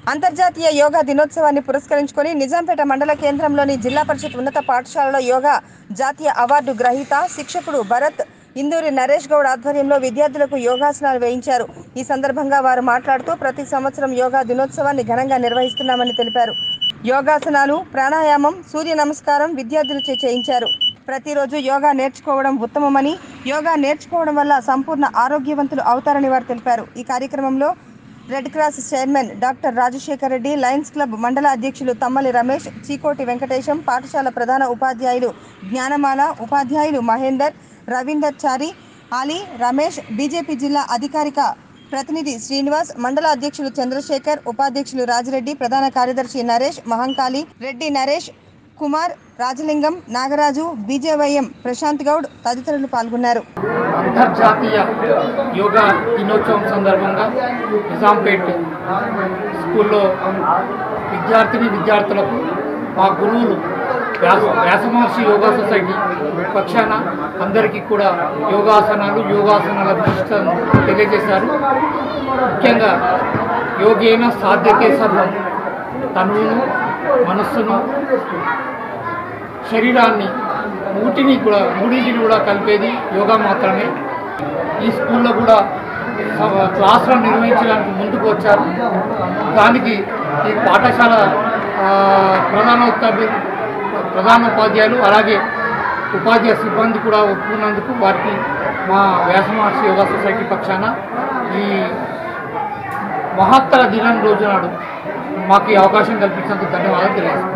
అంతర్జాతీయ యోగా దినోత్సవాన్ని పురస్కరించుకొని నిజాంపేట మండల కేంద్రంలోని జిల్లా పరిషత్ ఉన్నత పాఠశాలలో యోగా జాతీయ అవార్డు గ్రహీత శిక్షకుడు భరత్ ఇందూరి నరేష్ గౌడ్ ఆధ్వర్యంలో విద్యార్థులకు యోగాసనాలు వేయించారు ఈ సందర్భంగా వారు మాట్లాడుతూ ప్రతి సంవత్సరం యోగా దినోత్సవాన్ని ఘనంగా నిర్వహిస్తున్నామని తెలిపారు యోగాసనాలు ప్రాణాయామం సూర్య నమస్కారం విద్యార్థులచే చేయించారు ప్రతిరోజు యోగా నేర్చుకోవడం ఉత్తమమని యోగా నేర్చుకోవడం వల్ల సంపూర్ణ ఆరోగ్యవంతులు అవుతారని వారు తెలిపారు ఈ కార్యక్రమంలో red cross chairman doctor Rajasekhar Reddy lions club మండల అధ్యక్షులు తమ్మలి రమేష్ చీకోటి వెంకటేశం పాఠశాల ప్రధాన ఉపాధ్యాయులు జ్ఞానమాల ఉపాధ్యాయులు మహేందర్ రవీందర్ చారి ఆలీ రమేష్ బీజేపీ జిల్లా అధికారిక ప్రతినిధి శ్రీనివాస్ మండల అధ్యక్షులు చంద్రశేఖర్ ఉపాధ్యక్షులు రాజిరెడ్డి ప్రధాన కార్యదర్శి నరేష్ మహంకాళి రెడ్డి నరేష్ కుమార్ రాజలింగం నాగరాజు బీజేవైఎం ప్రశాంత్ గౌడ్ తదితరులు పాల్గొన్నారు అంతర్జాతీయ యోగా దినోత్సవం సందర్భంగా నిజాంపేట్ స్కూల్లో విద్యార్థిని విద్యార్థులకు మా గురువులు వ్యాస వ్యాసమహర్షి యోగా సొసైటీ పక్షాన అందరికీ కూడా యోగాసనాలు యోగాసనాల విశిష్టతను తెలియజేశారు ముఖ్యంగా యోగేన సాధ్యతే సర్వం తనువును మనస్సును శరీరాన్ని మూటిని కూడా మూడింటిని కూడా కలిపేది యోగా మాత్రమే ఈ స్కూల్లో కూడా స- క్లాసులను నిర్వహించడానికి ముందుకు వచ్చారు దానికి ఈ పాఠశాల ఆ, ప్రధానోపాధ్యాయులు ప్రధానోపాధ్యాయులు అలాగే ఉపాధ్యాయ సిబ్బంది కూడా ఒప్పుకున్నందుకు వారికి మా వ్యాసమహర్షి యోగా సొసైటీ పక్షాన ఈ మహత్తర దినం రోజు నాడు మాకు ఈ అవకాశం కల్పించినందుకు ధన్యవాదాలు తెలియజేస్తాను